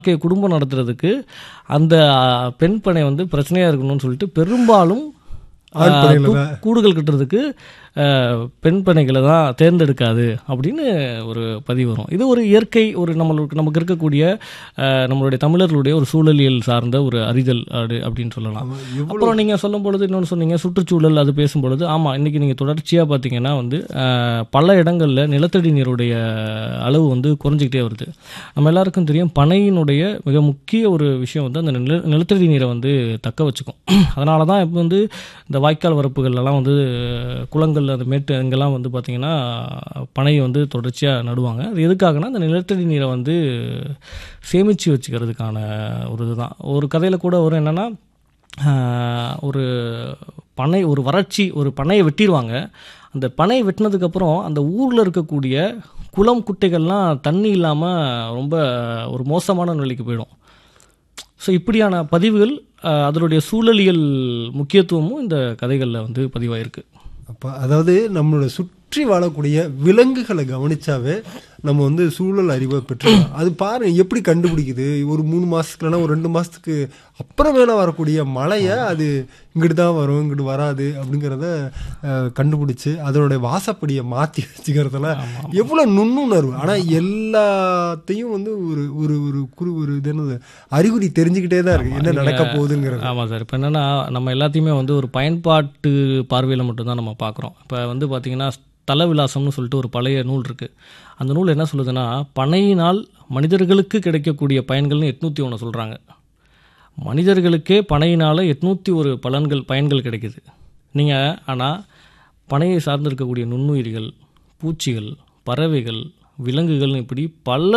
வாழ்க்கை குடும்பம் நடத்துறதுக்கு அந்த ஆ, பெண் பனை வந்து பிரச்சனையா இருக்கணும்னு சொல்லிட்டு பெரும்பாலும் ஆ, ஆண் பனையில கூ- தான். கூடுகள் கட்டுறதுக்கு ஆ, பெண் பனைகளை தான் தேர்ந்தெடுக்காது அப்படின்னு ஒரு பதிவு வரும் இது ஒரு இயற்கை ஒரு நம்மளுக்கு நமக்கு இருக்கக்கூடிய ஆ, நம்மளுடைய தமிழர்களுடைய ஒரு சூழலியல் சார்ந்த ஒரு அறிதல் அது அப்படின்னு சொல்லலாம் ஆமா, எவ்வளவு அப்புறம் நீங்கள் சொல்லும் பொழுது இன்னொன்று சொன்னீங்க சுற்றுச்சூழல் அது பேசும்பொழுது ஆமாம் இன்றைக்கி நீங்கள் தொடர்ச்சியாக பார்த்தீங்கன்னா வந்து ஆஹ், பல இடங்களில் நிலத்தடி நீருடைய அளவு வந்து குறைஞ்சிக்கிட்டே வருது நம்ம எல்லாருக்கும் தெரியும் பனையினுடைய மிக முக்கிய ஒரு விஷயம் வந்து அந்த நில நிலத்தடி நீரை வந்து தக்க வச்சுக்கும் அதனால தான் இப்போ வந்து இந்த வாய்க்கால் வரப்புகள்லாம் வந்து குளங்கள் அந்த மேட்டு அங்கெல்லாம் வந்து பார்த்திங்கன்னா பனை வந்து தொடர்ச்சியாக நடுவாங்க அது எதுக்காகனா அந்த நிலத்தடி நீரை வந்து சேமித்து வச்சுக்கிறதுக்கான ஒரு இதுதான் ஒரு கதையில் கூட வரும் என்னென்னா ஆஹ் ஒரு பனை ஒரு வறட்சி ஒரு பனையை வெட்டிடுவாங்க அந்த பனையை வெட்டினதுக்கப்புறம் அந்த ஊரில் இருக்கக்கூடிய குளம் குட்டைகள்லாம் தண்ணி இல்லாமல் ரொம்ப ஒரு மோசமான நிலைக்கு போயிடும் ஸோ இப்படியான பதிவுகள் ஆஹ் அதனுடைய சூழலியல் முக்கியத்துவமும் இந்த கதைகளில் வந்து பதிவாயிருக்கு அப்போ அதாவது நம்மளோட சுற்றி வாழக்கூடிய விலங்குகளை கவனிச்சாவே நம்ம வந்து சூழல் அறிவை பெற்றுக்கலாம் அது பாருங்க எப்படி கண்டுபிடிக்குது ஒரு மூணு மாசத்துக்கு இல்லைன்னா ஒரு ரெண்டு மாசத்துக்கு அப்புறமேல வரக்கூடிய மழையை அது இங்கிட்டு தான் வரும் இங்கிட்டு வராது அப்படிங்கிறத அஹ், கண்டுபிடிச்சு அதனுடைய வாசப்படியை மாற்றி வச்சுக்கிறதுல எவ்வளோ நுண்ணுணர்வு ஆனால் எல்லாத்தையும் வந்து ஒரு ஒரு ஒரு குறு ஒரு இது என்னது அறிகுறி தெரிஞ்சுக்கிட்டே தான் இருக்கு என்ன நடக்க போகுதுங்கிறது ஆமாம் சார் இப்போ என்னென்னா நம்ம எல்லாத்தையுமே வந்து ஒரு பயன்பாட்டு பார்வையில் மட்டும்தான் நம்ம பார்க்குறோம் இப்போ வந்து பார்த்திங்கன்னா தல விலாசம்னு சொல்லிட்டு ஒரு பழைய நூல் இருக்குது அந்த நூல் என்ன சொல்லுதுன்னா பனையினால் மனிதர்களுக்கு கிடைக்கக்கூடிய பயன்கள்னு எட்நூற்றி ஒன்று சொல்கிறாங்க மனிதர்களுக்கே பனையினால் எட்நூற்றி ஒரு பலன்கள் பயன்கள் கிடைக்குது நீங்கள் ஆனால் பனையை சார்ந்து இருக்கக்கூடிய நுண்ணுயிரிகள் பூச்சிகள் பறவைகள் விலங்குகள்னு இப்படி பல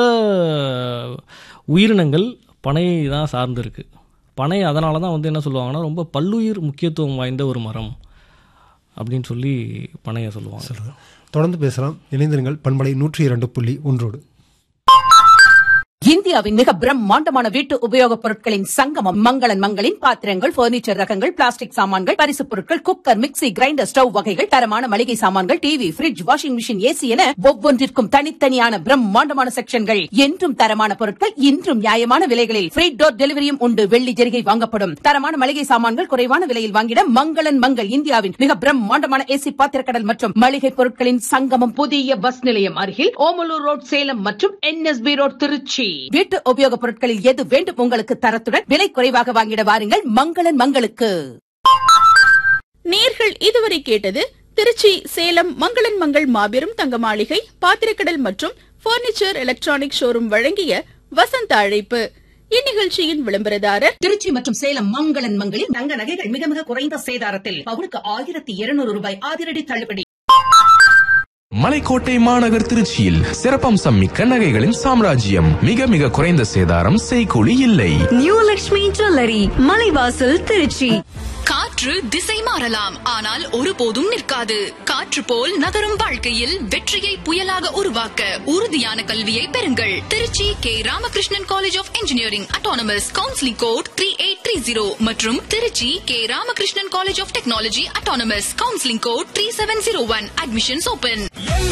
உயிரினங்கள் பனையை தான் சார்ந்து இருக்கு பனை அதனால தான் வந்து என்ன சொல்லுவாங்கன்னா ரொம்ப பல்லுயிர் முக்கியத்துவம் வாய்ந்த ஒரு மரம் அப்படின்னு சொல்லி பனையை சொல்லுவாங்க தொடர்ந்து பேசலாம் இணைந்திருங்கள் பண்பலை நூற்றி இரண்டு புள்ளி ஒன்றோடு இந்தியாவின் மிக பிரம்மாண்டமான வீட்டு உபயோகப் பொருட்களின் சங்கமம் மங்களன் மங்களின் பாத்திரங்கள் பர்னிச்சர் ரகங்கள் பிளாஸ்டிக் சாமான்கள் பரிசுப் பொருட்கள் குக்கர் மிக்ஸி கிரைண்டர் ஸ்டவ் வகைகள் தரமான மளிகை சாமான்கள் TV fridge washing machine AC என ஒவ்வொன்றிற்கும் தனித்தனியான பிரம்மாண்டமான செக்ஷன்கள் என்றும் தரமான பொருட்கள் இன்றும் நியாயமான விலைகளில் ஃப்ரீ டோர் டெலிவரியும் உண்டு வெள்ளி ஜெரிகை வாங்கப்படும் தரமான மளிகை சாமான்கள் குறைவான விலையில் வாங்கிட மங்களன் மங்கள் இந்தியாவின் மிக பிரம்மாண்டமான ஏசி பாத்திரக்கடல் மற்றும் மளிகை பொருட்களின் சங்கமம் புதிய பஸ் நிலையம் அருகில் ஓமலூர் ரோட் சேலம் மற்றும் என்எஸ்பி ரோட் திருச்சி வீட்டு உபயோகப் பொருட்களில் எது வேண்டும் உங்களுக்கு தரத்துடன் விலை குறைவாக வாங்கிட வாருங்கள் மங்களன் மங்களுக்கு நேர்கள் இதுவரை கேட்டது திருச்சி சேலம் மங்களன் மங்கள் மாபெரும் தங்க மாளிகை பாத்திரக்கடல் மற்றும் பர்னிச்சர் எலக்ட்ரானிக் ஷோரூம் வழங்கிய வசந்த அழைப்பு இந்நிகழ்ச்சியின் விளம்பரதாரர் திருச்சி மற்றும் சேலம் மங்களன் மங்களில் தங்க நகைகள் மிக மிக குறைந்த சேதாரத்தில் பவுனுக்கு ஆயிரத்தி இருநூறு ரூபாய் அதிரடி தள்ளுபடி மலைக்கோட்டை மாநகர் திருச்சியில் சிறப்பம்சம் மிக்க நகைகளின் சாம்ராஜ்யம் மிக மிக குறைந்த சேதாரம் செய்கூலி இல்லை நியூ லக்ஷ்மி ஜுவல்லரி மலைவாசல் திருச்சி காற்று திசை மாறலாம் ஆனால் ஒருபோதும் நிற்காது காற்று போல் நகரும் வாழ்க்கையில் வெற்றியை புயலாக உருவாக்க உறுதியான கல்வியை பெறுங்கள் Trichy K Ramakrishnan college of engineering autonomous counselling code three eight three zero மற்றும் Trichy K Ramakrishnan college of technology autonomous counselling code three seven zero one admissions open